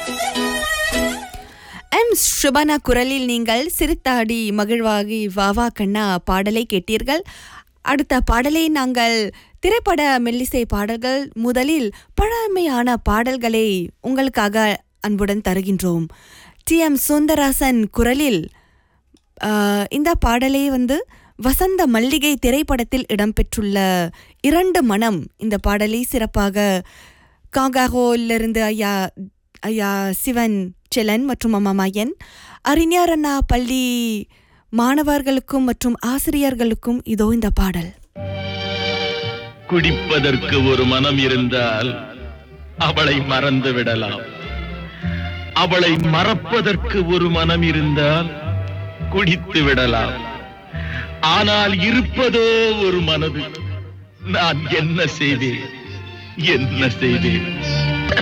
M ஷுபானா குரலில் நீங்கள் சிறுத்தாடி மகிழ்வாகி வாவா கண்ணா பாடலை கேட்டீர்கள் அடுத்த பாடலை நாங்கள் திரைப்பட மெல்லிசை பாடல்கள் முதலில் பழமையான பாடல்களை உங்களுக்காக அன்புடன் தருகின்றோம் டி எம் சுந்தராசன் குரலில் ஆஹ், இந்த பாடலே வந்து வசந்த மல்லிகை திரைப்படத்தில் இடம்பெற்றுள்ள இரண்டு மனம் இந்த பாடலை சிறப்பாக காகாகோலிருந்து ஐயா ஐயா சிவன் செலன் மற்றும் அம்மா மாயன் அறிஞர் அண்ணா பள்ளி மாணவர்களுக்கும் மற்றும் ஆசிரியர்களுக்கும் இதோ இந்த பாடல் குடிப்பதற்கு ஒரு மனம் இருந்தால் அவளை மறந்து விடலாம் அவளை மறப்பதற்கு ஒரு மனம் இருந்தால் குடித்து விடலாம் ஆனால் இருப்பதோ ஒரு மனது நான் என்ன செய்தேன் என்ன செய்தேன்